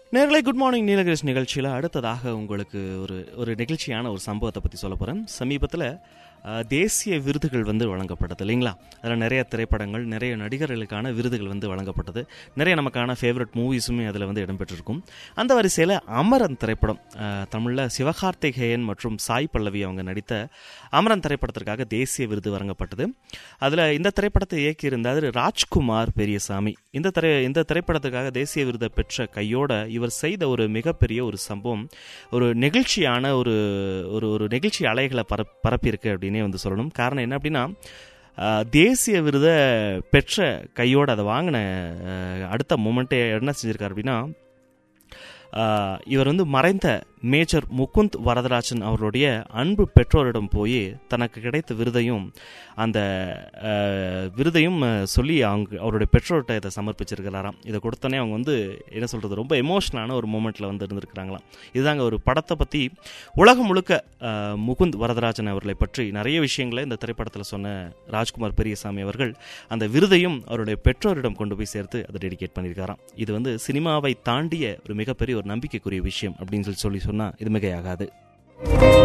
நேர்களை good morning Nilgiris நிகழ்ச்சியில் அடுத்ததாக உங்களுக்கு ஒரு ஒரு நிகழ்ச்சியான ஒரு சம்பவத்தை பற்றி சொல்ல போகிறேன் சமீபத்தில் தேசிய விருதுகள் வந்து வழங்கப்பட்டது இல்லைங்களா அதில் நிறைய திரைப்படங்கள் நிறைய நடிகர்களுக்கான விருதுகள் வந்து வழங்கப்பட்டது நிறைய நமக்கான ஃபேவரட் மூவிஸுமே அதில் வந்து இடம்பெற்றிருக்கும் அந்த வரிசையில் அமரன் திரைப்படம் தமிழில் சிவகார்த்திகேயன் மற்றும் சாய் பல்லவி அவங்க நடித்த அமரன் திரைப்படத்திற்காக தேசிய விருது வழங்கப்பட்டது அதில் இந்த திரைப்படத்தை இயக்கியிருந்தார் ராஜ்குமார் பெரியசாமி இந்த திரை இந்த திரைப்படத்துக்காக தேசிய விருதை பெற்ற கையோட இவர் செய்த ஒரு மிகப்பெரிய ஒரு சம்பவம் ஒரு நெகிழ்ச்சியான ஒரு ஒரு ஒரு நெகிழ்ச்சி அலைகளை பரப் பரப்பியிருக்கு அப்படின்னே வந்து சொல்லணும் காரணம் என்ன அப்படின்னா தேசிய விருதை பெற்ற கையோடு அதை வாங்கின அடுத்த மூமெண்ட்டே என்ன செஞ்சிருக்காரு அப்படின்னா இவர் வந்து மறைந்த மேஜர் முகுந்த் வரதராஜன் அவருடைய அன்பு பெற்றோரிடம் போய் தனக்கு கிடைத்த விருதையும் அந்த விருதையும் சொல்லி அவங்க அவருடைய பெற்றோர்கிட்ட இதை சமர்ப்பிச்சிருக்கிறாராம் இதை கொடுத்தோன்னே அவங்க வந்து என்ன சொல்கிறது ரொம்ப எமோஷனலான ஒரு மூமெண்ட்டில் வந்து இருந்திருக்கிறாங்களாம் இதுதாங்க ஒரு படத்தை பற்றி உலகம் முழுக்க முகுந்த் வரதராஜன் அவர்களை பற்றி நிறைய விஷயங்களை இந்த திரைப்படத்தில் சொன்ன ராஜ்குமார் பெரியசாமி அவர்கள் அந்த விருதையும் அவருடைய பெற்றோரிடம் கொண்டு போய் சேர்த்து அதை டெடிகேட் பண்ணியிருக்காராம் இது வந்து சினிமாவை தாண்டிய ஒரு மிகப்பெரிய ஒரு நம்பிக்கைக்குரிய விஷயம் அப்படின்னு சொல்லி சொல்லி சொன்னால் இது மிகையாகாது